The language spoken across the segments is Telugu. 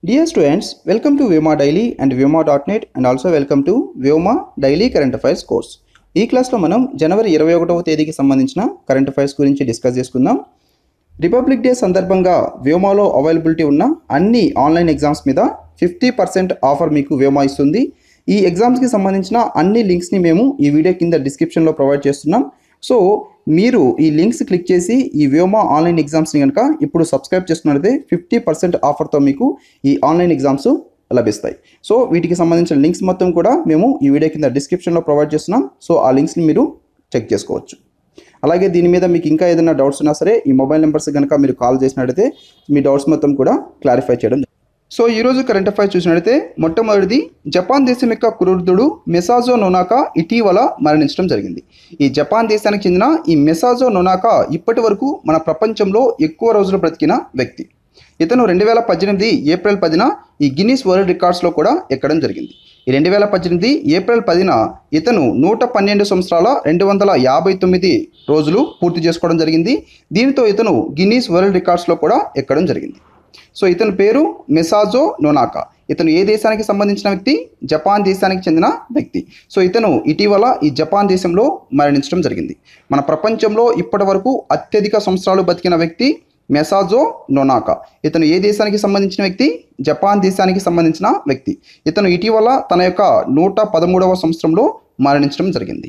Dear students, welcome to Vyoma Daily and Vyoma.net and also welcome to Vyoma Daily Current Affairs course. ఈ క్లాస్లో మనం జనవరి ఇరవై ఒకటవ తేదీకి సంబంధించిన కరెంట్ అఫైర్స్ గురించి డిస్కస్ చేసుకుందాం రిపబ్లిక్ డే సందర్భంగా వ్యోమాలో అవైలబిలిటీ ఉన్న అన్ని ఆన్లైన్ ఎగ్జామ్స్ మీద ఫిఫ్టీ పర్సెంట్ ఆఫర్ మీకు వ్యోమా ఇస్తుంది ఈ ఎగ్జామ్స్కి సంబంధించిన అన్ని లింక్స్ని మేము ఈ వీడియో కింద డిస్క్రిప్షన్లో ప్రొవైడ్ చేస్తున్నాం సో మీరు ఈ లింక్స్ క్లిక్ చేసి ఈ వ్యోమా ఆన్లైన్ ఎగ్జామ్స్ని కనుక ఇప్పుడు సబ్స్క్రైబ్ చేసుకున్నట్లయితే ఫిఫ్టీ పర్సెంట్ ఆఫర్తో మీకు ఈ ఆన్లైన్ ఎగ్జామ్స్ లభిస్తాయి సో వీటికి సంబంధించిన లింక్స్ మొత్తం కూడా మేము ఈ వీడియో కింద డిస్క్రిప్షన్లో ప్రొవైడ్ చేస్తున్నాం సో ఆ లింక్స్ని మీరు చెక్ చేసుకోవచ్చు అలాగే దీని మీద మీకు ఇంకా ఏదైనా డౌట్స్ ఉన్నా సరే ఈ మొబైల్ నెంబర్స్ కనుక మీరు కాల్ చేసినట్టయితే మీ డౌట్స్ మొత్తం కూడా క్లారిఫై చేయడం జరుగుతుంది. సో ఈరోజు కరెంట్ అఫైర్స్ చూసినట్టయితే మొట్టమొదటిది జపాన్ దేశం యొక్క కురువృద్ధుడు మెసాజో నొనాకా ఇటీవల మరణించడం జరిగింది ఈ జపాన్ దేశానికి చెందిన ఈ మెసాజో నొనాకా ఇప్పటి వరకు మన ప్రపంచంలో ఎక్కువ రోజులు బ్రతికిన వ్యక్తి ఇతను రెండు వేల పద్దెనిమిది ఏప్రిల్ పదిన ఈ గిన్నీస్ వరల్డ్ రికార్డ్స్లో కూడా ఎక్కడం జరిగింది ఈ రెండు వేల పద్దెనిమిది ఏప్రిల్ పదిన ఇతను నూట పన్నెండు సంవత్సరాల రెండు వందల యాభై తొమ్మిది రోజులు పూర్తి చేసుకోవడం జరిగింది దీనితో ఇతను గిన్నీస్ వరల్డ్ రికార్డ్స్లో కూడా ఎక్కడం జరిగింది సో ఇతని పేరు మెసాజో నొనాకా ఇతను ఏ దేశానికి సంబంధించిన వ్యక్తి జపాన్ దేశానికి చెందిన వ్యక్తి సో ఇతను ఇటీవల ఈ జపాన్ దేశంలో మరణించడం జరిగింది మన ప్రపంచంలో ఇప్పటి వరకు అత్యధిక సంవత్సరాలు బతికిన వ్యక్తి మెసాజో నొనాకా ఇతను ఏ దేశానికి సంబంధించిన వ్యక్తి జపాన్ దేశానికి సంబంధించిన వ్యక్తి ఇతను ఇటీవల తన యొక్క నూట పదమూడవ సంవత్సరంలో మరణించడం జరిగింది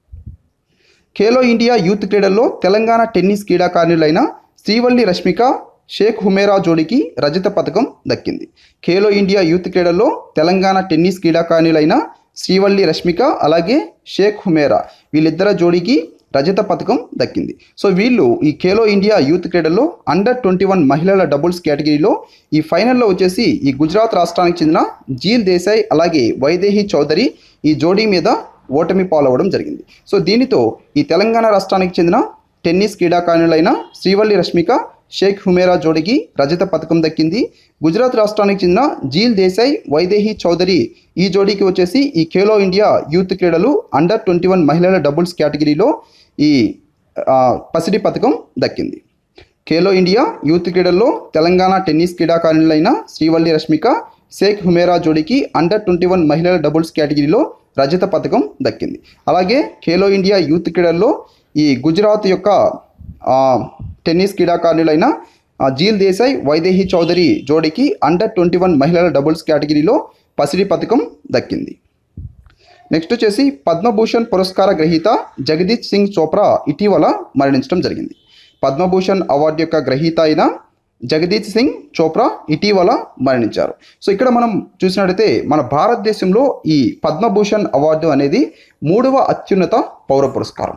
ఖేలో ఇండియా యూత్ క్రీడల్లో తెలంగాణ టెన్నిస్ క్రీడాకారులైన శ్రీవల్లి రష్మిక షేక్ హుమేరా జోడీకి రజత పథకం దక్కింది ఖేలో ఇండియా యూత్ క్రీడల్లో తెలంగాణ టెన్నిస్ క్రీడాకారులైన శ్రీవల్లి రష్మిక అలాగే షేక్ హుమేరా వీళ్ళిద్దర జోడీకి రజత పథకం దక్కింది సో వీళ్ళు ఈ ఖేలో ఇండియా యూత్ క్రీడల్లో అండర్ ట్వంటీ వన్ మహిళల డబుల్స్ కేటగిరీలో ఈ ఫైనల్లో వచ్చేసి ఈ గుజరాత్ రాష్ట్రానికి చెందిన జీల్ దేశాయ్ అలాగే వైదేహి చౌదరి ఈ జోడీ మీద ఓటమి పాలవడం జరిగింది సో దీనితో ఈ తెలంగాణ రాష్ట్రానికి చెందిన టెన్నిస్ క్రీడాకారులైన శ్రీవల్లి రష్మిక షేక్ హుమేరా జోడీకి రజత పథకం దక్కింది గుజరాత్ రాష్ట్రానికి చెందిన జీల్ దేశాయ్ వైదేహి చౌదరి ఈ జోడీకి వచ్చేసి ఈ ఖేలో ఇండియా యూత్ క్రీడలు అండర్ ట్వంటీ వన్ మహిళల డబుల్స్ కేటగిరీలో ఈ ఆ, పసిడి పథకం దక్కింది ఖేలో ఇండియా యూత్ క్రీడల్లో తెలంగాణ టెన్నిస్ క్రీడాకారులైన శ్రీవల్లి రష్మిక షేక్ హుమేరా జోడీకి అండర్ ట్వంటీ వన్ మహిళల డబుల్స్ కేటగిరీలో రజత పథకం దక్కింది అలాగే ఖేలో ఇండియా యూత్ క్రీడల్లో ఈ గుజరాత్ యొక్క ఆ, టెన్నిస్ క్రీడాకారులైన ఆ, జీల్ దేశాయ్ వైదేహి చౌదరి జోడీకి అండర్ ట్వంటీ వన్ మహిళల డబుల్స్ కేటగిరీలో పసిడి పథకం దక్కింది నెక్స్ట్ వచ్చేసి పద్మభూషణ్ పురస్కార గ్రహీత జగదీష్ సింగ్ చోప్రా ఇటీవల మరణించడం జరిగింది పద్మభూషణ్ అవార్డు యొక్క గ్రహీత అయిన జగదీష్ సింగ్ చోప్రా ఇటీవల మరణించారు సో ఇక్కడ మనం చూసినట్టయితే మన భారతదేశంలో ఈ పద్మభూషణ్ అవార్డు అనేది మూడవ అత్యున్నత పౌర పురస్కారం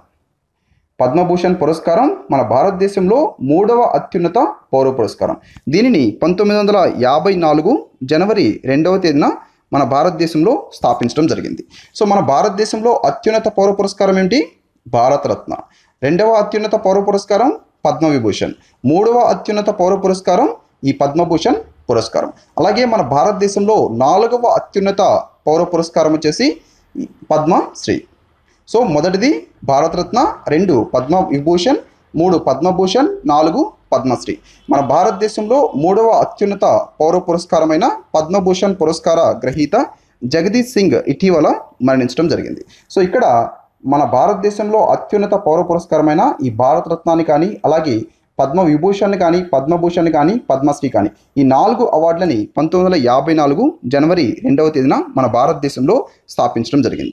పద్మభూషణ్ పురస్కారం మన భారతదేశంలో మూడవ అత్యున్నత పౌర పురస్కారం దీనిని పంతొమ్మిది వందల యాభై నాలుగు జనవరి రెండవ తేదీన మన భారతదేశంలో స్థాపించడం జరిగింది సో మన భారతదేశంలో అత్యున్నత పౌర పురస్కారం ఏంటి భారతరత్న రెండవ అత్యున్నత పౌర పురస్కారం పద్మవిభూషణ్ మూడవ అత్యున్నత పౌర పురస్కారం ఈ పద్మభూషణ్ పురస్కారం అలాగే మన భారతదేశంలో నాలుగవ అత్యున్నత పౌర పురస్కారం వచ్చేసి ఈ పద్మశ్రీ సో మొదటిది భారతరత్న రెండు పద్మ విభూషణ్ మూడు పద్మభూషణ్ నాలుగు పద్మశ్రీ మన భారతదేశంలో మూడవ అత్యున్నత పౌర పురస్కారమైన పద్మభూషణ్ పురస్కార గ్రహీత జగదీష్ సింగ్ ఇటీవల మరణించడం జరిగింది సో ఇక్కడ మన భారతదేశంలో అత్యున్నత పౌర పురస్కారమైన ఈ భారతరత్నాన్ని కానీ అలాగే పద్మ విభూషణ్ కానీ పద్మభూషణ్ కానీ పద్మశ్రీ కానీ ఈ నాలుగు అవార్డులని పంతొమ్మిది వందల యాభై నాలుగు జనవరి రెండవ తేదీన మన భారతదేశంలో స్థాపించడం జరిగింది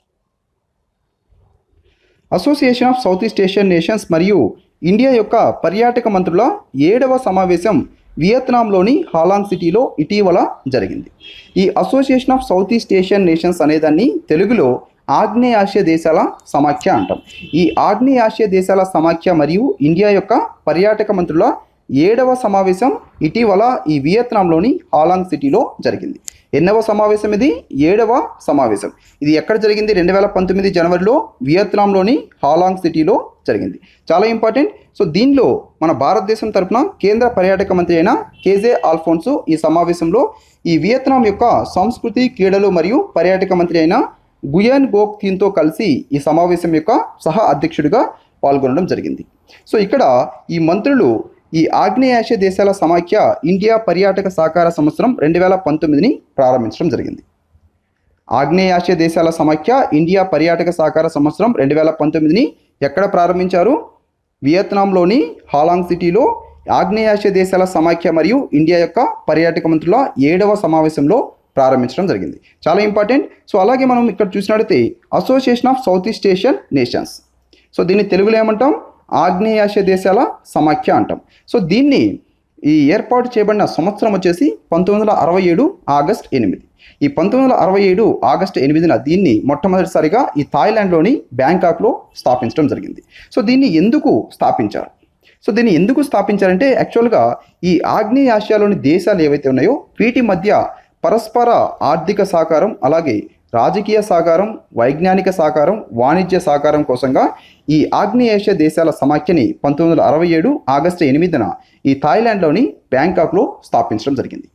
association of south east Asian nations మరియు ఇండియా యొక్క పర్యాటక మంత్రుల ఏడవ సమావేశం వియత్నాంలోని హాలాంగ్ సిటీలో ఇటీవల జరిగింది ఈ association of south east Asian nations అనేదాన్ని తెలుగులో ఆగ్నేయాసియా దేశాల సమాఖ్య అంటాం ఈ ఆగ్నేయాసియా దేశాల సమాఖ్య మరియు ఇండియా యొక్క పర్యాటక మంత్రుల ఏడవ సమావేశం ఇటీవల ఈ వియత్నాంలోని హాలాంగ్ సిటీలో జరిగింది ఎన్నవ సమావేశం ఇది ఏడవ సమావేశం ఇది ఎక్కడ జరిగింది రెండు వేల పంతొమ్మిది జనవరిలో వియత్నాంలోని హాలాంగ్ సిటీలో జరిగింది చాలా ఇంపార్టెంట్ సో దీనిలో మన భారతదేశం తరపున కేంద్ర పర్యాటక మంత్రి అయిన కేజే ఆల్ఫోన్సు ఈ సమావేశంలో ఈ వియత్నాం యొక్క సంస్కృతి క్రీడలు మరియు పర్యాటక మంత్రి అయిన గుయన్ గోక్ థీన్తో కలిసి ఈ సమావేశం యొక్క సహ అధ్యక్షుడిగా పాల్గొనడం జరిగింది సో ఇక్కడ ఈ మంత్రులు ఈ ఆగ్నేయాసియా దేశాల సమాఖ్య ఇండియా పర్యాటక సహకార సంవత్సరం రెండు వేల పంతొమ్మిదిని ప్రారంభించడం జరిగింది ఆగ్నేయాసియా దేశాల సమాఖ్య ఇండియా పర్యాటక సహకార సంవత్సరం రెండు వేల పంతొమ్మిదిని ఎక్కడ ప్రారంభించారు వియత్నాంలోని హాలాంగ్ సిటీలో ఆగ్నేయాసియా దేశాల సమాఖ్య మరియు ఇండియా యొక్క పర్యాటక మంత్రుల ఏడవ సమావేశంలో ప్రారంభించడం జరిగింది చాలా ఇంపార్టెంట్ సో అలాగే మనం ఇక్కడ చూసినట్లయితే association of south east Asian nations so దీన్ని తెలుగులో ఏమంటాం ఆగ్నేయాసియా దేశాల సమాఖ్య అంటాం సో దీన్ని ఈ ఏర్పాటు చేయబడిన సంవత్సరం వచ్చేసి పంతొమ్మిది వందల అరవై ఏడు ఆగస్ట్ ఎనిమిది ఈ పంతొమ్మిది వందల అరవై ఏడు ఆగస్టు ఎనిమిదిన దీన్ని మొట్టమొదటిసారిగా ఈ థాయిలాండ్లోని బ్యాంకాక్లో స్థాపించడం జరిగింది సో దీన్ని ఎందుకు స్థాపించారు సో దీన్ని ఎందుకు స్థాపించారంటే యాక్చువల్గా ఈ ఆగ్నేయ ఆసియాలోని దేశాలు ఏవైతే ఉన్నాయో వీటి మధ్య పరస్పర ఆర్థిక సహకారం అలాగే రాజకీయ సహకారం వైజ్ఞానిక సహకారం వాణిజ్య సహకారం కోసంగా ఈ ఆగ్నేయేషియా దేశాల సమాఖ్యని పంతొమ్మిది వందల అరవై ఏడు ఆగస్టు ఎనిమిదిన ఈ థాయిలాండ్లోని బ్యాంకాక్లో స్థాపించడం జరిగింది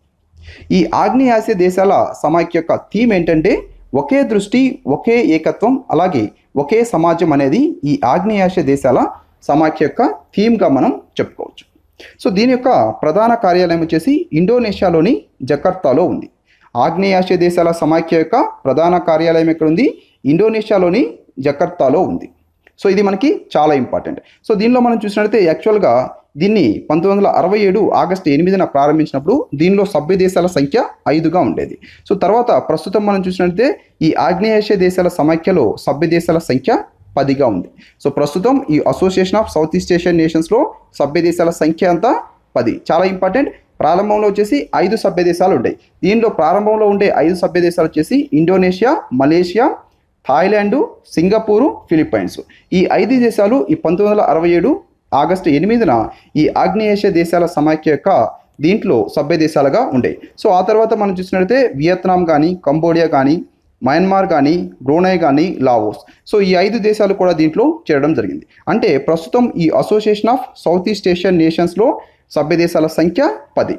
ఈ ఆగ్నేయాసియా దేశాల సమాఖ్య యొక్క థీమ్ ఏంటంటే ఒకే దృష్టి ఒకే ఏకత్వం అలాగే ఒకే సమాజం అనేది ఈ ఆగ్నేయాసియా దేశాల సమాఖ్య యొక్క థీమ్గా మనం చెప్పుకోవచ్చు సో దీని యొక్క ప్రధాన కార్యాలయం వచ్చేసి ఇండోనేషియాలోని జకర్తాలో ఉంది ఆగ్నేయాసియా దేశాల సమాఖ్య యొక్క ప్రధాన కార్యాలయం ఎక్కడ ఉంది ఇండోనేషియాలోని జకర్తాలో ఉంది సో ఇది మనకి చాలా ఇంపార్టెంట్ సో దీనిలో మనం చూసినట్లయితే యాక్చువల్గా దీన్ని పంతొమ్మిది వందల అరవై ఏడు ఆగస్టు ఎనిమిదిన ప్రారంభించినప్పుడు దీనిలో సభ్య దేశాల సంఖ్య ఐదుగా ఉండేది సో తర్వాత ప్రస్తుతం మనం చూసినట్లయితే ఈ ఆగ్నేయాసియా దేశాల సమాఖ్యలో సభ్య దేశాల సంఖ్య పదిగా ఉంది సో ప్రస్తుతం ఈ association of south east Asian నేషన్స్లో సభ్య దేశాల సంఖ్య అంతా పది చాలా ఇంపార్టెంట్ ప్రారంభంలో వచ్చేసి ఐదు సభ్య దేశాలు ఉంటాయి దీనిలో ప్రారంభంలో ఉండే ఐదు సభ్య దేశాలు వచ్చేసి Indonesia Malaysia Thailand Singapore Philippines ఈ ఐదు దేశాలు ఈ పంతొమ్మిది వందల అరవై ఏడు ఆగస్టు ఎనిమిదిన ఈ ఆగ్నేయేషియా దేశాల సమాఖ్య యొక్క దీంట్లో సభ్య దేశాలుగా ఉండే సో ఆ తర్వాత మనం చూసినట్లయితే వియత్నాం కానీ కంబోడియా కానీ మయన్మార్ కానీ బ్రూనై కానీ లావోస్ సో ఈ ఐదు దేశాలు కూడా దీంట్లో చేరడం జరిగింది అంటే ప్రస్తుతం ఈ association of south east Asian నేషన్స్లో సభ్య దేశాల సంఖ్య పది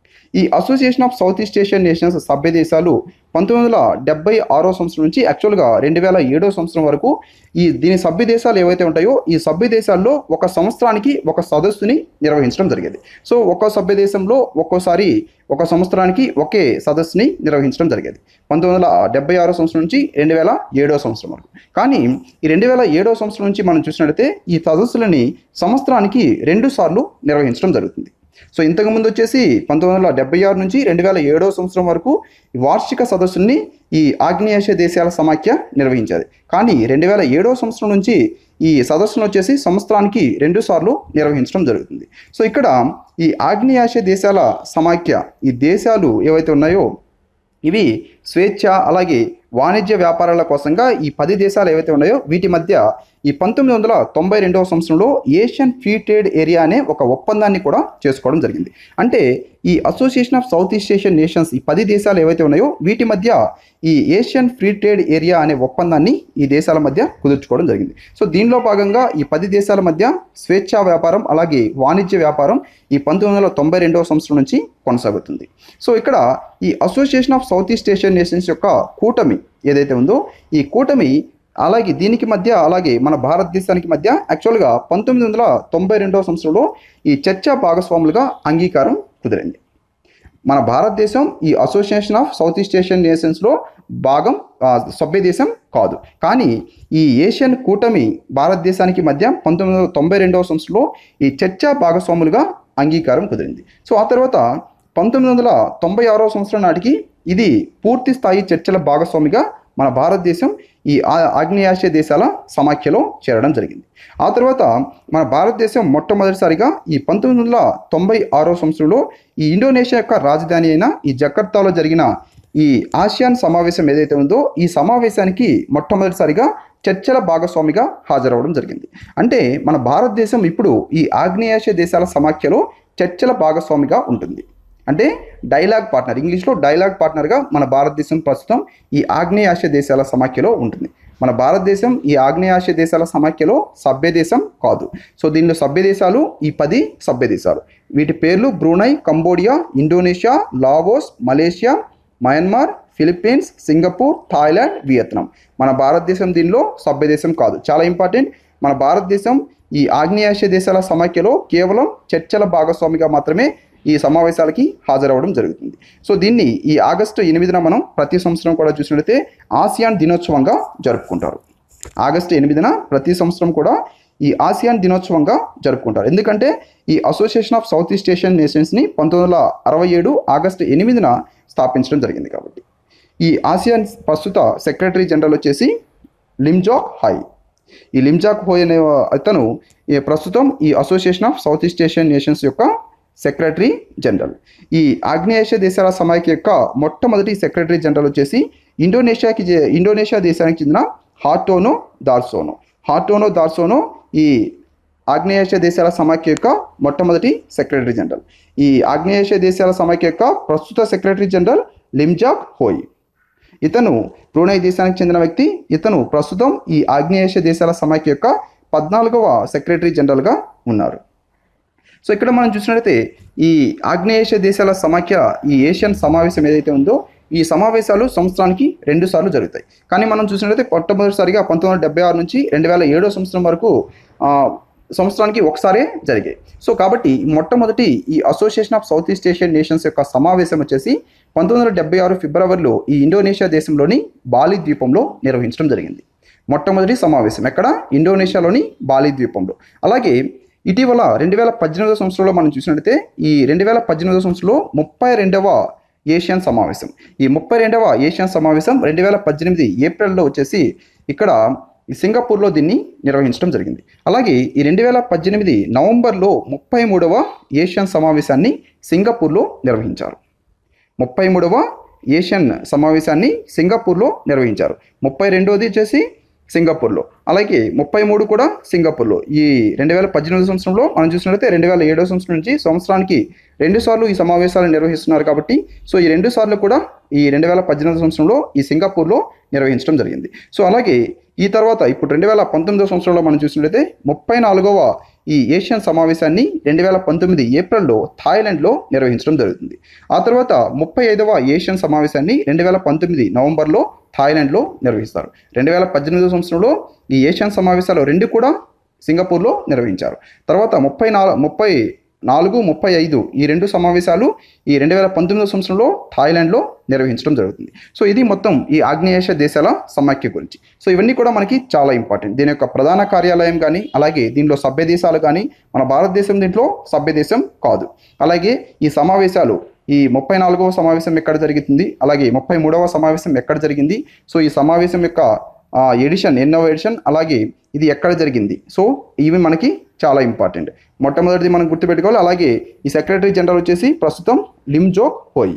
ఈ association of south east Asian nations సభ్య దేశాలు పంతొమ్మిది వందల డెబ్బై ఆరో సంవత్సరం నుంచి యాక్చువల్గా రెండు వేల ఏడో సంవత్సరం వరకు ఈ దీని సభ్య దేశాలు ఏవైతే ఉంటాయో ఈ సభ్య దేశాల్లో ఒక సంవత్సరానికి ఒక సదస్సుని నిర్వహించడం జరిగేది సో ఒక్కో సభ్య దేశంలో ఒక్కోసారి ఒక సంవత్సరానికి ఒకే సదస్సుని నిర్వహించడం జరిగేది పంతొమ్మిది వందల డెబ్బై ఆరో సంవత్సరం నుంచి రెండు వేల ఏడో సంవత్సరం వరకు కానీ ఈ రెండు వేల ఏడో సంవత్సరం నుంచి మనం చూసినట్లయితే ఈ సదస్సులని సంవత్సరానికి రెండు సార్లు నిర్వహించడం జరుగుతుంది సో ఇంతకుముందు వచ్చేసి పంతొమ్మిది వందల డెబ్బై ఆరు నుంచి రెండు వేల ఏడో సంవత్సరం వరకు ఈ వార్షిక సదస్సుని ఈ ఆగ్నేయాసియా దేశాల సమాఖ్య నిర్వహించేది కానీ రెండు వేల ఏడో సంవత్సరం నుంచి ఈ సదస్సును వచ్చేసి సంవత్సరానికి రెండు సార్లు నిర్వహించడం జరుగుతుంది సో ఇక్కడ ఈ ఆగ్నేయాసియా దేశాల సమాఖ్య ఈ దేశాలు ఏవైతే ఉన్నాయో ఇవి స్వేచ్ఛ అలాగే వాణిజ్య వ్యాపారాల కోసంగా ఈ పది దేశాలు ఏవైతే ఉన్నాయో వీటి మధ్య ఈ పంతొమ్మిది వందల తొంభై రెండవ సంవత్సరంలో ఏషియన్ ఫ్రీ ట్రేడ్ ఏరియా అనే ఒక ఒప్పందాన్ని కూడా చేసుకోవడం జరిగింది అంటే ఈ association of south east Asian nations ఈ పది దేశాలు ఏవైతే ఉన్నాయో వీటి మధ్య ఈ ఏషియన్ ఫ్రీ ట్రేడ్ ఏరియా అనే ఒప్పందాన్ని ఈ దేశాల మధ్య కుదుర్చుకోవడం జరిగింది సో దీనిలో భాగంగా ఈ పది దేశాల మధ్య స్వేచ్ఛా వ్యాపారం అలాగే వాణిజ్య వ్యాపారం ఈ పంతొమ్మిది వందల తొంభై రెండవ సంవత్సరం నుంచి కొనసాగుతుంది సో ఇక్కడ ఈ association of south east Asian nations యొక్క కూటమి ఏదైతే ఉందో ఈ కూటమి అలాగే దీనికి మధ్య అలాగే మన భారతదేశానికి మధ్య యాక్చువల్గా పంతొమ్మిది వందల తొంభై రెండవ సంవత్సరంలో ఈ చర్చా భాగస్వాములుగా అంగీకారం కుదిరింది మన భారతదేశం ఈ association of south east Asian నేషన్స్లో భాగం ఆ, సభ్య దేశం కాదు కానీ ఈ ఏషియన్ కూటమి భారతదేశానికి మధ్య పంతొమ్మిది వందల తొంభై రెండవ సంవత్సరంలో ఈ చర్చా భాగస్వాములుగా అంగీకారం కుదిరింది సో ఆ తర్వాత పంతొమ్మిది వందల తొంభై ఆరో సంవత్సరం నాటికి ఇది పూర్తి స్థాయి చర్చల భాగస్వామిగా మన భారతదేశం ఈ ఆ- ఆగ్నేయాసియా దేశాల సమాఖ్యలో చేరడం జరిగింది ఆ తర్వాత మన భారతదేశం మొట్టమొదటిసారిగా ఈ పంతొమ్మిది వందల తొంభై ఆరో సంవత్సరంలో ఈ ఇండోనేషియా యొక్క రాజధాని అయిన ఈ జకర్తాలో జరిగిన ఈ ఆసియాన్ సమావేశం ఏదైతే ఉందో ఈ సమావేశానికి మొట్టమొదటిసారిగా చర్చల భాగస్వామిగా హాజరవడం జరిగింది అంటే మన భారతదేశం ఇప్పుడు ఈ ఆగ్నేయాసియా దేశాల సమాఖ్యలో చర్చల భాగస్వామిగా ఉంటుంది అంటే డైలాగ్ పార్ట్నర్ ఇంగ్లీష్లో డైలాగ్ పార్ట్నర్గా మన భారతదేశం ప్రస్తుతం ఈ ఆగ్నేయాసియా దేశాల సమాఖ్యలో ఉంటుంది మన భారతదేశం ఈ ఆగ్నేయాసియా దేశాల సమాఖ్యలో సభ్య దేశం కాదు సో దీనిలో సభ్య దేశాలు ఈ పది సభ్య దేశాలు వీటి పేర్లు Brunei Cambodia Indonesia Laos Malaysia Myanmar Philippines Singapore Thailand Vietnam మన భారతదేశం దీనిలో సభ్య దేశం కాదు చాలా ఇంపార్టెంట్ మన భారతదేశం ఈ ఆగ్నేయాసియా దేశాల సమాఖ్యలో కేవలం చర్చల భాగస్వామిగా మాత్రమే ఈ సమావేశాలకి హాజరవ్వడం జరుగుతుంది సో దీన్ని ఈ ఆగస్టు ఎనిమిదిన మనం ప్రతి సంవత్సరం కూడా చూసినట్లయితే ఆసియాన్ దినోత్సవంగా జరుపుకుంటారు ఆగస్టు ఎనిమిదిన ప్రతి సంవత్సరం కూడా ఈ ఆసియాన్ దినోత్సవంగా జరుపుకుంటారు ఎందుకంటే ఈ association of south east Asian నేషన్స్ని పంతొమ్మిది వందల అరవై ఏడు ఆగస్టు ఎనిమిదిన స్థాపించడం జరిగింది కాబట్టి ఈ ఆసియాన్ ప్రస్తుత సెక్రటరీ జనరల్ వచ్చేసి లిమ్జాక్ హాయ్ ఈ లిమ్జాక్ హోయ్ అనే అతను ఈ ప్రస్తుతం ఈ association of south east Asian nations యొక్క సెక్రటరీ జనరల్ ఈ ఆగ్నేయాసియా దేశాల సమాఖ్య యొక్క మొట్టమొదటి సెక్రటరీ జనరల్ వచ్చేసి ఇండోనేషియాకి జే- ఇండోనేషియా దేశానికి చెందిన హార్టోనో దార్సోనో హార్టోనో దార్సోనో ఈ ఆగ్నేయాసియా దేశాల సమాఖ్య యొక్క మొట్టమొదటి సెక్రటరీ జనరల్ ఈ ఆగ్నేయాసియా దేశాల సమాఖ్య యొక్క ప్రస్తుత సెక్రటరీ జనరల్ లిమ్జాక్ హోయ్ ఇతను బ్రూనై దేశానికి చెందిన వ్యక్తి ఇతను ప్రస్తుతం ఈ ఆగ్నేయాసియా దేశాల సమాఖ్య యొక్క పద్నాలుగవ సెక్రటరీ జనరల్గా ఉన్నారు సో ఇక్కడ మనం చూసినట్లయితే ఈ ఆగ్నేయాసియా దేశాల సమాఖ్య ఈ ఏషియన్ సమావేశం ఏదైతే ఉందో ఈ సమావేశాలు సంవత్సరానికి రెండు సార్లు జరుగుతాయి కానీ మనం చూసినట్లయితే మొట్టమొదటిసారిగా పంతొమ్మిది వందల డెబ్బై ఆరు నుంచి రెండు వేల ఏడో సంవత్సరం వరకు ఆ, సంవత్సరానికి ఒకసారే జరిగాయి సో కాబట్టి మొట్టమొదటి ఈ association of south east Asian nations యొక్క సమావేశం వచ్చేసి పంతొమ్మిది వందల డెబ్బై ఆరు ఫిబ్రవరిలో ఈ ఇండోనేషియా దేశంలోని బాలి ద్వీపంలో నిర్వహించడం జరిగింది మొట్టమొదటి సమావేశం ఎక్కడ ఇండోనేషియాలోని బాలి ద్వీపంలో అలాగే ఇటీవల రెండు వేల పద్దెనిమిదవ సంవత్సరంలో మనం చూసినట్లయితే ఈ రెండు వేల పద్దెనిమిదవ సంవత్సరంలో ముప్పై రెండవ ఏషియన్ సమావేశం ఈ ముప్పై రెండవ ఏషియన్ సమావేశం రెండు వేల పద్దెనిమిది ఏప్రిల్లో వచ్చేసి ఇక్కడ ఈ సింగపూర్లో దీన్ని నిర్వహించడం జరిగింది అలాగే ఈ రెండు వేల పద్దెనిమిది నవంబర్లో ముప్పై మూడవ ఏషియన్ సమావేశాన్ని సింగపూర్లో నిర్వహించారు ముప్పై మూడవ ఏషియన్ సమావేశాన్ని సింగపూర్లో నిర్వహించారు ముప్పై రెండవది వచ్చేసి సింగపూర్లో అలాగే ముప్పై మూడు కూడా సింగపూర్లో ఈ రెండు వేల పద్దెనిమిది సంవత్సరంలో మనం చూసినట్లయితే రెండు వేల ఏడో సంవత్సరం నుంచి సంవత్సరానికి రెండు సార్లు ఈ సమావేశాలు నిర్వహిస్తున్నారు కాబట్టి సో ఈ రెండు సార్లు కూడా ఈ రెండు వేల పద్దెనిమిది సంవత్సరంలో ఈ సింగపూర్లో నిర్వహించడం జరిగింది సో అలాగే ఈ తర్వాత ఇప్పుడు రెండు వేల పంతొమ్మిదో సంవత్సరంలో మనం చూసినట్లయితే ముప్పై నాలుగవ ఈ ఏషియన్ సమావేశాన్ని రెండు వేల పంతొమ్మిది ఏప్రిల్లో థాయిలాండ్లో నిర్వహించడం జరుగుతుంది ఆ తర్వాత ముప్పై ఐదవ ఏషియన్ సమావేశాన్ని రెండు వేల పంతొమ్మిది నవంబర్లో థాయిలాండ్లో నిర్వహిస్తారు రెండు వేల పద్దెనిమిదో సంవత్సరంలో ఈ ఏషియన్ సమావేశాలు రెండు కూడా సింగపూర్లో నిర్వహించారు తర్వాత ముప్పై నాలుగు ముప్పై నాలుగు ముప్పై ఐదు ఈ రెండు సమావేశాలు ఈ రెండు వేల పంతొమ్మిదో సంవత్సరంలో థాయిలాండ్లో నిర్వహించడం జరుగుతుంది సో ఇది మొత్తం ఈ ఆగ్నేయాసియా దేశాల సమాఖ్య గురించి సో ఇవన్నీ కూడా మనకి చాలా ఇంపార్టెంట్ దీని యొక్క ప్రధాన కార్యాలయం కానీ అలాగే దీనిలో సభ్య దేశాలు కానీ మన భారతదేశం దీంట్లో సభ్య దేశం కాదు అలాగే ఈ సమావేశాలు ఈ ముప్పై నాలుగవ సమావేశం ఎక్కడ జరుగుతుంది అలాగే ముప్పై మూడవ సమావేశం ఎక్కడ జరిగింది సో ఈ సమావేశం యొక్క ఆ, ఎడిషన్ ఎన్నో ఎడిషన్ అలాగే ఇది ఎక్కడ జరిగింది సో ఇవి మనకి చాలా ఇంపార్టెంట్ మొట్టమొదటిది మనం గుర్తుపెట్టుకోవాలి అలాగే ఈ సెక్రటరీ జనరల్ వచ్చేసి ప్రస్తుతం Lim Jock Hoi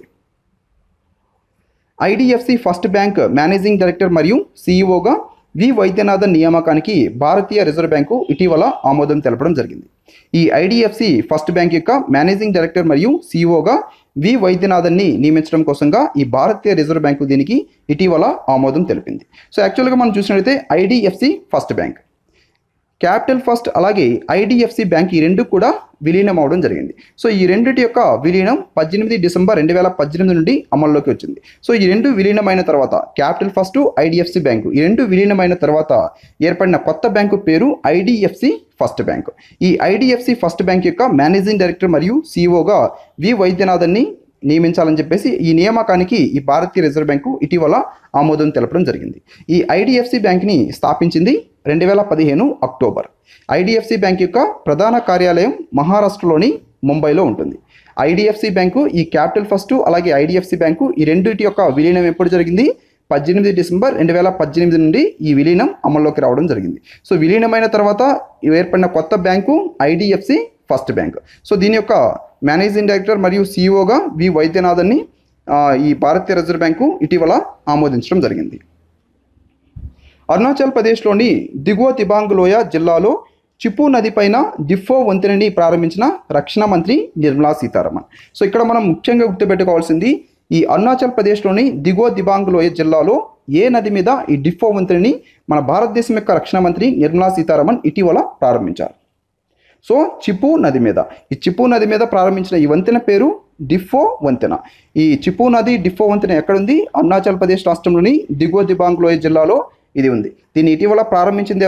IDFC first bank managing director మరియు సీఈఓగా వి వైద్యనాథన్ నియామకానికి భారతీయ రిజర్వ్ బ్యాంకు ఇటీవల ఆమోదం తెలపడం జరిగింది ఈ ఐడిఎఫ్సి ఫస్ట్ బ్యాంక్ యొక్క మేనేజింగ్ డైరెక్టర్ మరియు సీఈఓగా వి వైద్యనాథన్ని నియమించడం కోసంగా ఈ భారతీయ రిజర్వ్ బ్యాంకు దీనికి ఇటీవల ఆమోదం తెలిపింది సో యాక్చువల్గా మనం చూసినట్లయితే IDFC first bank capital first అలాగే ఐడిఎఫ్సి బ్యాంక్ ఈ రెండు కూడా విలీనం అవడం జరిగింది సో ఈ రెండిటి యొక్క విలీనం పద్దెనిమిది డిసెంబర్ రెండు వేల పద్దెనిమిది నుండి అమల్లోకి వచ్చింది సో ఈ రెండు విలీనమైన తర్వాత క్యాపిటల్ ఫస్ట్ ఐడిఎఫ్సి బ్యాంకు ఈ రెండు విలీనమైన తర్వాత ఏర్పడిన కొత్త బ్యాంకు పేరు ఐడిఎఫ్సి ఫస్ట్ బ్యాంక్ ఈ ఐడిఎఫ్సి ఫస్ట్ బ్యాంక్ యొక్క మేనేజింగ్ డైరెక్టర్ మరియు సిఇఓగా వి వైద్యనాథన్ని నియమించాలని చెప్పేసి ఈ నియామకానికి ఈ భారతీయ రిజర్వ్ బ్యాంకు ఇటీవల ఆమోదం తెలపడం జరిగింది ఈ ఐడిఎఫ్సి బ్యాంక్ని స్థాపించింది రెండు వేల పదిహేను అక్టోబర్ ఐడిఎఫ్సి బ్యాంక్ యొక్క ప్రధాన కార్యాలయం మహారాష్ట్రలోని ముంబైలో ఉంటుంది ఐడిఎఫ్సి బ్యాంకు ఈ క్యాపిటల్ ఫస్ట్ అలాగే ఐడిఎఫ్సి బ్యాంకు ఈ రెండింటి యొక్క విలీనం ఎప్పుడు జరిగింది పద్దెనిమిది డిసెంబర్ రెండు వేల పద్దెనిమిది నుండి ఈ విలీనం అమల్లోకి రావడం జరిగింది సో విలీనమైన తర్వాత ఏర్పడిన కొత్త bank IDFC first bank so దీని యొక్క మేనేజింగ్ డైరెక్టర్ మరియు సీఈఓగా వి వైద్యనాథన్ని ఆ, ఈ భారతీయ రిజర్వ్ బ్యాంకు ఇటీవల ఆమోదించడం జరిగింది అరుణాచల్ ప్రదేశ్లోని దిగువ తిబాంగ్ లోయ జిల్లాలో చిపు నది పైన డిఫో వంతెనని ప్రారంభించిన రక్షణ మంత్రి నిర్మలా సీతారామన్ సో ఇక్కడ మనం ముఖ్యంగా గుర్తుపెట్టుకోవాల్సింది ఈ అరుణాచల్ ప్రదేశ్లోని దిగువ దిబాంగ్ లోయ జిల్లాలో ఏ నది మీద ఈ డిఫో వంతెనని మన భారతదేశం యొక్క రక్షణ మంత్రి నిర్మలా సీతారామన్ ఇటీవల ప్రారంభించారు సో చిపు నది మీద ఈ చిపు నది మీద ప్రారంభించిన ఈ వంతెన పేరు డిఫో వంతెన ఈ చిపు నది డిఫో వంతెన ఎక్కడుంది అరుణాచల్ ప్రదేశ్ రాష్ట్రంలోని దిగువ దిబాంగ్ లోయ జిల్లాలో ఇది ఉంది దీన్ని ఇటీవల ప్రారంభించింది ఎవరు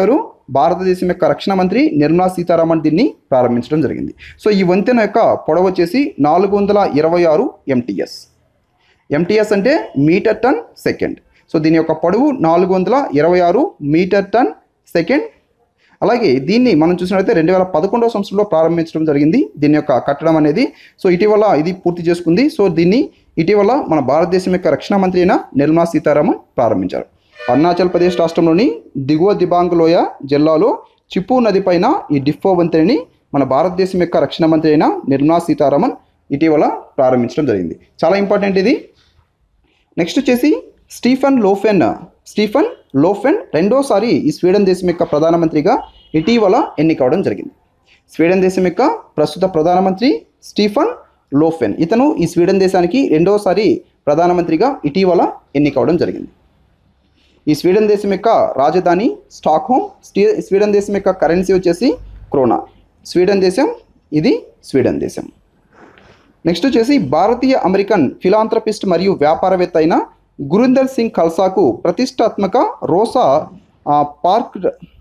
భారతదేశం యొక్క రక్షణ మంత్రి నిర్మలా సీతారామన్ దీన్ని ప్రారంభించడం జరిగింది సో ఈ వంతెన యొక్క పొడవు వచ్చేసి నాలుగు వందల ఇరవై ఆరు ఎంటీఎస్ ఎంటీఎస్ అంటే మీటర్ టన్ సెకండ్ సో దీని యొక్క పొడవు నాలుగు వందల ఇరవై ఆరు మీటర్ టన్ సెకండ్ అలాగే దీన్ని మనం చూసినట్లయితే రెండు వేల పదకొండవ సంవత్సరంలో ప్రారంభించడం జరిగింది దీని యొక్క కట్టడం అనేది సో ఇటీవల ఇది పూర్తి చేసుకుంది సో దీన్ని ఇటీవల మన భారతదేశం యొక్క రక్షణ మంత్రి అయిన నిర్మలా సీతారామన్ ప్రారంభించారు అరుణాచల్ ప్రదేశ్ రాష్ట్రంలోని దిగువ దిబాంగ్ లోయ జిల్లాలో చిప్పు నది పైన ఈ డిఫో వంతెనని మన భారతదేశం యొక్క రక్షణ మంత్రి అయిన నిర్మలా సీతారామన్ ఇటీవల ప్రారంభించడం జరిగింది చాలా ఇంపార్టెంట్ ఇది నెక్స్ట్ వచ్చేసి స్టీఫన్ లోఫెన్ స్టీఫన్ లోఫెన్ రెండోసారి ఈ స్వీడన్ దేశం యొక్క ప్రధానమంత్రిగా ఇటీవల ఎన్నికవడం జరిగింది స్వీడన్ దేశం యొక్క ప్రస్తుత ప్రధానమంత్రి స్టీఫన్ లోఫెన్ ఇతను ఈ స్వీడన్ దేశానికి రెండోసారి ప్రధానమంత్రిగా ఇటీవల ఎన్నికవడం జరిగింది ఈ స్వీడన్ దేశం యొక్క రాజధాని స్టాక్హోమ్ స్టీ స్వీడన్ దేశం యొక్క కరెన్సీ వచ్చేసి క్రోనా స్వీడన్ దేశం ఇది స్వీడన్ దేశం నెక్స్ట్ వచ్చేసి భారతీయ అమెరికన్ ఫిలాంథ్రపిస్ట్ మరియు వ్యాపారవేత్త అయిన గురిందర్ సింగ్ ఖల్సాకు ప్రతిష్టాత్మక రోసా ఆ, పార్క్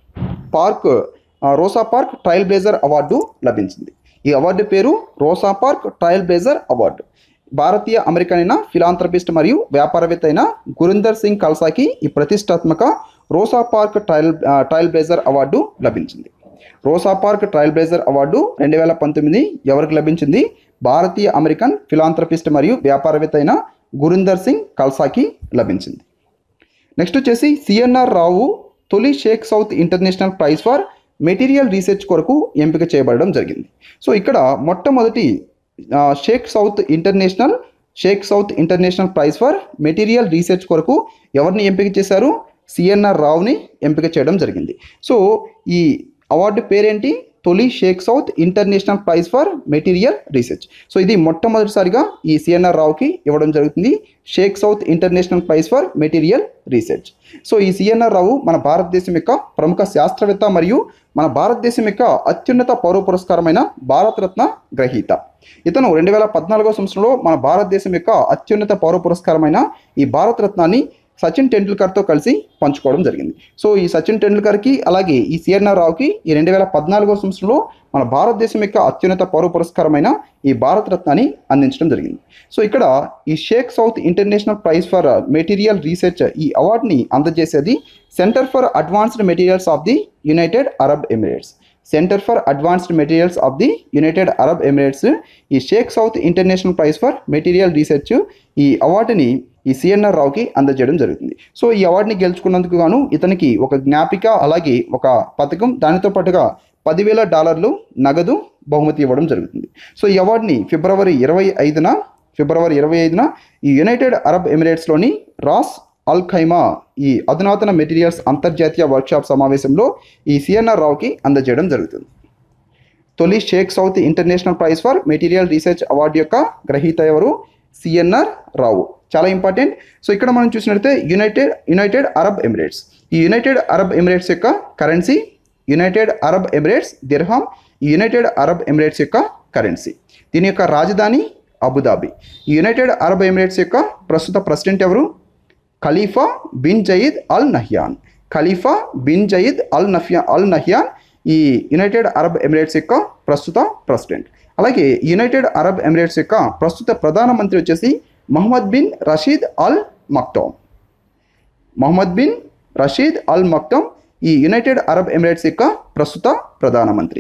పార్క్ ఆ, Rosa Park trailblazer award లభించింది ఈ అవార్డు పేరు Rosa Park trailblazer award భారతీయ అమెరికన్ అయిన ఫిలాంథ్రపిస్ట్ మరియు వ్యాపారవేత్త అయిన గురిందర్ సింగ్ ఖల్సాకి ఈ ప్రతిష్టాత్మక రోసా పార్క్ ట్రయల్ ఆ, ట్రయల్ బ్లేజర్ అవార్డు లభించింది Rosa Park trailblazer award రెండు వేల పంతొమ్మిది ఎవరికి లభించింది భారతీయ అమెరికన్ ఫిలాంథ్రపిస్ట్ మరియు వ్యాపారవేత్త అయిన గురిందర్ సింగ్ కల్సాకి లభించింది నెక్స్ట్ వచ్చేసి సిఎన్ఆర్ రావు తొలి Sheikh Saud international prize for material research కొరకు ఎంపిక చేయబడడం జరిగింది సో ఇక్కడ మొట్టమొదటి ఆ, Sheikh Saud international Sheikh Saud international prize for material research కొరకు ఎవరిని ఎంపిక చేశారు సిఎన్ఆర్ రావుని ఎంపిక చేయడం జరిగింది సో ఈ అవార్డు పేరేంటి తొలి Sheikh Saud international prize for material research so ఇది మొట్టమొదటిసారిగా ఈ సిఎన్ఆర్ రావుకి ఇవ్వడం జరుగుతుంది Sheikh Saud international prize for material research so ఈ సిఎన్ఆర్ రావు మన భారతదేశం యొక్క ప్రముఖ శాస్త్రవేత్త మరియు మన భారతదేశం యొక్క అత్యున్నత పౌర పురస్కారమైన భారతరత్న గ్రహీత ఇతను రెండు వేల పద్నాలుగో సంవత్సరంలో మన భారతదేశం యొక్క అత్యున్నత పౌర పురస్కారమైన ఈ భారతరత్నాన్ని సచిన్ టెండూల్కర్తో కలిసి పంచుకోవడం జరిగింది సో ఈ సచిన్ టెండూల్కర్కి అలాగే ఈ సిఎన్ఆర్ రావుకి ఈ రెండు వేల పద్నాలుగో సంవత్సరంలో మన భారతదేశం యొక్క అత్యున్నత పౌర పురస్కారమైన ఈ భారతరత్నాన్ని అందించడం జరిగింది సో ఇక్కడ ఈ Sheikh Saud international prize for material research ఈ అవార్డుని అందజేసేది centre for advanced materials of the united Arab emirates centre for advanced materials of the united Arab Emirates ఈ Sheikh Saud international prize for material research ఈ అవార్డుని ఈ సిఎన్ఆర్ రావుకి అందజేయడం జరుగుతుంది సో ఈ అవార్డుని గెలుచుకున్నందుకు గాను ఇతనికి ఒక జ్ఞాపిక అలాగే ఒక పథకం దానితో పాటుగా పదివేల డాలర్లు నగదు బహుమతి ఇవ్వడం జరుగుతుంది సో ఈ అవార్డుని ఫిబ్రవరి ఇరవై ఐదున ఫిబ్రవరి ఇరవై ఐదున ఈ యునైటెడ్ అరబ్ ఎమిరేట్స్లోని రాస్ అల్ ఖైమా ఈ అధునాతన మెటీరియల్స్ అంతర్జాతీయ వర్క్షాప్ సమావేశంలో ఈ సిఎన్ఆర్ రావుకి అందజేయడం జరుగుతుంది తొలి Sheikh Saud international prize for material research award యొక్క గ్రహీత ఎవరు సిఎన్ఆర్ రావు చాలా ఇంపార్టెంట్ సో ఇక్కడ మనం చూసినట్లయితే యునైటెడ్ యునైటెడ్ అరబ్ ఎమిరేట్స్ ఈ యునైటెడ్ అరబ్ ఎమిరేట్స్ యొక్క currency united Arab Emirates dirham ఈ యునైటెడ్ అరబ్ ఎమిరేట్స్ యొక్క కరెన్సీ దీని యొక్క రాజధాని అబుదాబి ఈ యునైటెడ్ అరబ్ ఎమిరేట్స్ యొక్క ప్రస్తుత ప్రెసిడెంట్ ఎవరు Khalifa bin Zayed Al Nahyan Khalifa bin Zayed Al నఫ్యా అల్ నహ్యాన్ ఈ యునైటెడ్ అరబ్ ఎమిరేట్స్ యొక్క ప్రస్తుత ప్రెసిడెంట్ అలాగే యునైటెడ్ అరబ్ ఎమిరేట్స్ యొక్క ప్రస్తుత ప్రధానమంత్రి వచ్చేసి Mohammed bin Rashid Al Maktoum Mohammed bin Rashid Al Maktoum ఈ యునైటెడ్ అరబ్ ఎమిరేట్స్ యొక్క ప్రస్తుత ప్రధానమంత్రి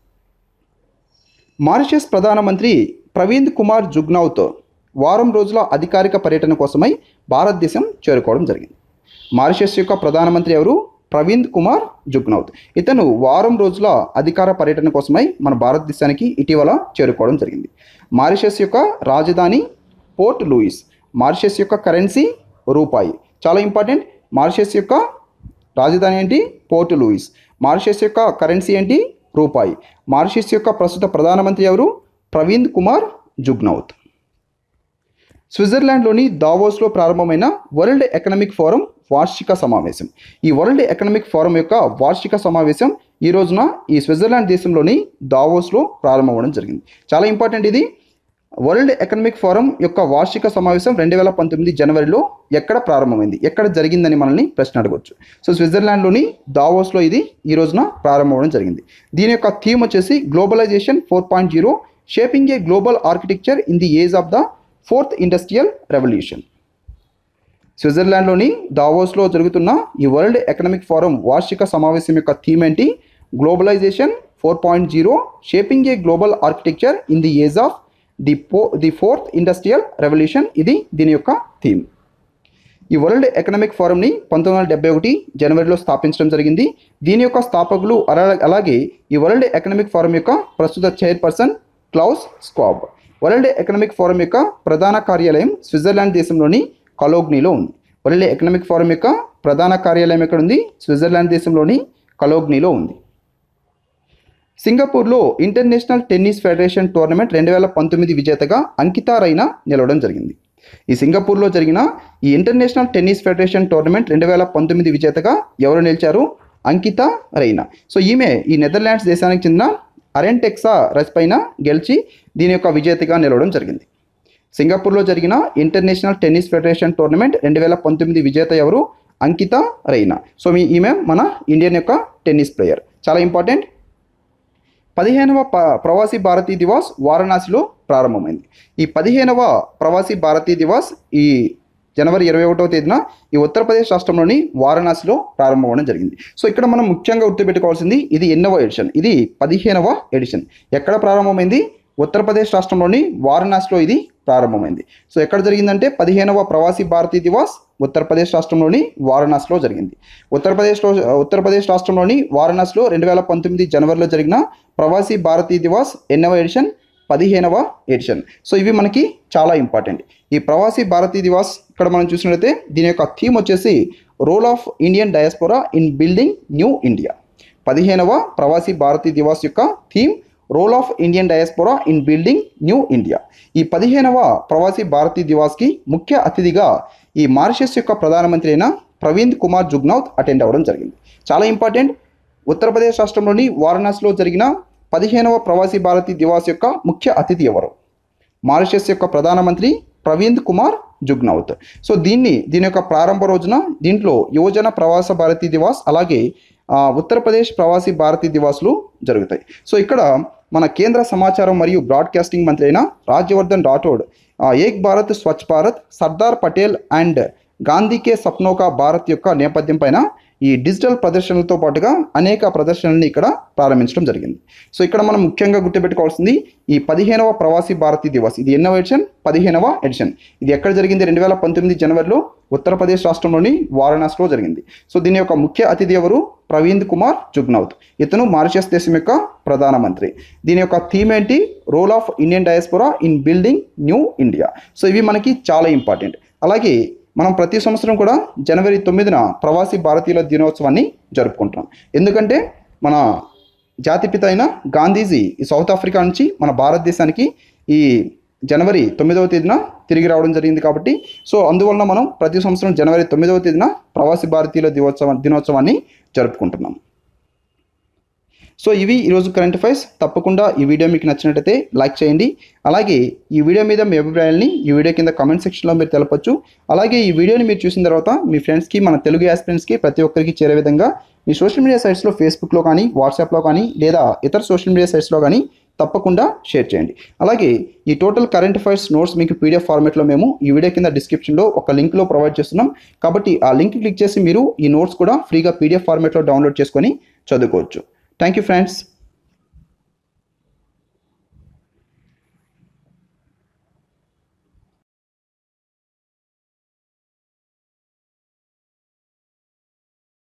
మారిషస్ ప్రధానమంత్రి ప్రవీణ్ కుమార్ జుగ్నౌత్ వారం రోజుల అధికారిక పర్యటన కోసమై భారతదేశం చేరుకోవడం జరిగింది మారిషస్ యొక్క ప్రధానమంత్రి ఎవరు ప్రవీణ్ కుమార్ జుగ్నౌత్ ఇతను వారం రోజుల అధికార పర్యటన కోసమై మన భారతదేశానికి ఇటీవల చేరుకోవడం జరిగింది మారిషస్ యొక్క రాజధాని పోర్ట్ లూయిస్ మారిషస్ యొక్క కరెన్సీ రూపాయి చాలా ఇంపార్టెంట్ మారిషస్ యొక్క రాజధాని ఏంటి పోర్ట్ లూయిస్ మారిషస్ యొక్క కరెన్సీ ఏంటి రూపాయి మారిషస్ యొక్క ప్రస్తుత ప్రధానమంత్రి ఎవరు ప్రవీణ్ కుమార్ జుగ్నౌత్ స్విట్జర్లాండ్లోని దావోస్లో ప్రారంభమైన వరల్డ్ ఎకనామిక్ ఫోరం వార్షిక సమావేశం ఈ వరల్డ్ ఎకనామిక్ ఫోరం యొక్క వార్షిక సమావేశం ఈ రోజున ఈ స్విట్జర్లాండ్ దేశంలోని దావోస్లో ప్రారంభమవడం జరిగింది చాలా ఇంపార్టెంట్ ఇది వరల్డ్ ఎకనామిక్ ఫోరం యొక్క వార్షిక సమావేశం రెండు వేల పంతొమ్మిది జనవరిలో ఎక్కడ ప్రారంభమైంది ఎక్కడ జరిగిందని మనల్ని ప్రశ్న అడగవచ్చు సో స్విట్జర్లాండ్లోని దావోస్లో ఇది ఈ రోజున ప్రారంభమవడం జరిగింది దీని యొక్క థీమ్ వచ్చేసి globalisation four point zero shaping a global architecture in the age of the fourth industrial revolution స్విట్జర్లాండ్లోని దావోస్లో జరుగుతున్న ఈ వరల్డ్ ఎకనామిక్ ఫోరం వార్షిక సమావేశం యొక్క థీమ్ ఏంటి globalisation four point zero shaping a global architecture in the age of the పో ది ఫోర్త్ ఇండస్ట్రియల్ రెవల్యూషన్ ఇది దీని యొక్క థీమ్ ఈ వరల్డ్ ఎకనామిక్ ఫోరంని పంతొమ్మిది వందల డెబ్బై ఒకటి జనవరిలో స్థాపించడం జరిగింది దీని యొక్క స్థాపకులు అలా- అలాగే ఈ వరల్డ్ ఎకనామిక్ ఫోరం యొక్క ప్రస్తుత chairperson Klaus Schwab world economic forum యొక్క ప్రధాన కార్యాలయం స్విట్జర్లాండ్ దేశంలోని కలోగ్నీలో ఉంది వరల్డ్ ఎకనామిక్ ఫోరం యొక్క ప్రధాన కార్యాలయం ఎక్కడ ఉంది స్విట్జర్లాండ్ దేశంలోని కలోగ్నీలో ఉంది సింగపూర్లో ఇంటర్నేషనల్ టెన్నిస్ ఫెడరేషన్ టోర్నమెంట్ రెండు వేల పంతొమ్మిది విజేతగా అంకితా రైనా నిలవడం జరిగింది ఈ సింగపూర్లో జరిగిన ఈ ఇంటర్నేషనల్ టెన్నిస్ ఫెడరేషన్ టోర్నమెంట్ రెండు వేల పంతొమ్మిది విజేతగా ఎవరు నిలిచారు అంకిత రైనా సో ఈమె ఈ నెదర్లాండ్స్ దేశానికి చెందిన అరెంటెక్సా రస్ పైన గెలిచి దీని యొక్క విజేతగా నిలవడం జరిగింది సింగపూర్లో జరిగిన ఇంటర్నేషనల్ టెన్నిస్ ఫెడరేషన్ టోర్నమెంట్ రెండు వేల పంతొమ్మిది విజేత ఎవరు అంకిత రైనా సో మీ ఈమె మన ఇండియన్ యొక్క టెన్నిస్ ప్లేయర్ చాలా ఇంపార్టెంట్ పదిహేనవ ప ప్రవాసీ భారతీ దివాస్ వారణాసిలో ప్రారంభమైంది ఈ పదిహేనవ ప్రవాసీ భారతీ దివాస్ ఈ జనవరి ఇరవై ఒకటవ తేదీన ఈ ఉత్తరప్రదేశ్ రాష్ట్రంలోని వారణాసిలో ప్రారంభమవడం జరిగింది సో ఇక్కడ మనం ముఖ్యంగా గుర్తుపెట్టుకోవాల్సింది ఇది ఎన్నవ ఎడిషన్ ఇది పదిహేనవ ఎడిషన్ ఎక్కడ ప్రారంభమైంది ఉత్తరప్రదేశ్ రాష్ట్రంలోని వారణాసిలో ఇది ప్రారంభమైంది సో ఎక్కడ జరిగిందంటే పదిహేనవ ప్రవాసీ భారతీ దివాస్ ఉత్తరప్రదేశ్ రాష్ట్రంలోని వారణాసిలో జరిగింది ఉత్తరప్రదేశ్లో ఉత్తరప్రదేశ్ రాష్ట్రంలోని వారణాసిలో రెండు వేల పంతొమ్మిది జనవరిలో జరిగిన ప్రవాసీ భారతీ దివాస్ ఎన్నవ ఎడిషన్ పదిహేనవ ఎడిషన్ సో ఇవి మనకి చాలా ఇంపార్టెంట్ ఈ ప్రవాసీ భారతీ దివాస్ ఇక్కడ మనం చూసినట్లయితే దీని యొక్క థీమ్ వచ్చేసి role of Indian diaspora in building New India పదిహేనవ ప్రవాసీ భారతీ దివాస్ యొక్క theme role of Indian diaspora in building New India ఈ పదిహేనవ ప్రవాసీ భారతీ దివాస్కి ముఖ్య అతిథిగా ఈ మారిషస్ యొక్క ప్రధానమంత్రి అయిన ప్రవీణ్ కుమార్ జుగ్నౌత్ అటెండ్ అవ్వడం జరిగింది చాలా ఇంపార్టెంట్ ఉత్తరప్రదేశ్ రాష్ట్రంలోని వారణాసిలో జరిగిన పదిహేనవ ప్రవాసీ భారతీ దివాస్ యొక్క ముఖ్య అతిథి ఎవరు మారిషస్ యొక్క ప్రధానమంత్రి ప్రవీణ్ కుమార్ జుగ్నౌత్ సో దీన్ని దీని యొక్క ప్రారంభ రోజున దీంట్లో యువజన ప్రవాస భారతీ దివాస్ అలాగే ఆ, ఉత్తరప్రదేశ్ ప్రవాసీ భారతీ దివాసులు జరుగుతాయి సో ఇక్కడ మన కేంద్ర సమాచారం మరియు బ్రాడ్కాస్టింగ్ మంత్రి అయిన రాజ్యవర్ధన్ రాఠోడ్ ఆ, ఏక్ భారత్ స్వచ్ఛ భారత్ సర్దార్ పటేల్ అండ్ గాంధీకే సప్నోకా భారత్ యొక్క నేపథ్యం పైన ఈ డిజిటల్ ప్రదర్శనలతో పాటుగా అనేక ప్రదర్శనల్ని ఇక్కడ ప్రారంభించడం జరిగింది సో ఇక్కడ మనం ముఖ్యంగా గుర్తుపెట్టుకోవాల్సింది ఈ పదిహేనవ ప్రవాసీ భారతీ దివస్ ఇది ఎన్నవ ఎడిషన్ పదిహేనవ ఎడిషన్ ఇది ఎక్కడ జరిగింది రెండు వేల పంతొమ్మిది జనవరిలో ఉత్తరప్రదేశ్ రాష్ట్రంలోని వారణాసిలో జరిగింది సో దీని యొక్క ముఖ్య అతిథి ఎవరు ప్రవీణ్ కుమార్ జుగ్నౌత్ ఇతను మారిషస్ దేశం యొక్క ప్రధానమంత్రి దీని యొక్క థీమ్ ఏంటి role of Indian diaspora in building New India so ఇవి మనకి చాలా ఇంపార్టెంట్ అలాగే మనం ప్రతి సంవత్సరం కూడా జనవరి తొమ్మిదిన ప్రవాసీ భారతీయుల దినోత్సవాన్ని జరుపుకుంటున్నాం ఎందుకంటే మన జాతిపిత అయిన గాంధీజీ ఈ సౌత్ ఆఫ్రికా నుంచి మన భారతదేశానికి ఈ జనవరి తొమ్మిదవ తేదీన తిరిగి రావడం జరిగింది కాబట్టి సో అందువలన మనం ప్రతి సంవత్సరం జనవరి తొమ్మిదవ తేదీన ప్రవాసీ భారతీయుల దినోత్సవం దినోత్సవాన్ని జరుపుకుంటున్నాం సో ఇవి ఈరోజు కరెంట్ అఫైర్స్ తప్పకుండా ఈ వీడియో మీకు నచ్చినట్టయితే లైక్ చేయండి అలాగే ఈ వీడియో మీద మీ అభిప్రాయాల్ని ఈ వీడియో కింద కామెంట్ సెక్షన్లో మీరు తెలపొచ్చు అలాగే ఈ వీడియోని మీరు చూసిన తర్వాత మీ ఫ్రెండ్స్కి మన తెలుగు యాస్పిరెంట్స్కి ప్రతి ఒక్కరికి చేరే విధంగా మీ సోషల్ మీడియా సైట్స్లో ఫేస్బుక్లో కానీ వాట్సాప్లో కానీ లేదా ఇతర సోషల్ మీడియా సైట్స్లో కానీ తప్పకుండా షేర్ చేయండి అలాగే ఈ టోటల్ కరెంట్ అఫైర్స్ నోట్స్ మీకు పీడిఎఫ్ ఫార్మేట్లో మేము ఈ వీడియో కింద డిస్క్రిప్షన్లో ఒక లింక్లో ప్రొవైడ్ చేస్తున్నాం కాబట్టి ఆ లింక్ క్లిక్ చేసి మీరు ఈ నోట్స్ కూడా ఫ్రీగా పీడిఎఫ్ ఫార్మేట్లో డౌన్లోడ్ చేసుకొని చదువుకోవచ్చు థ్యాంక్ యూ ఫ్రెండ్స్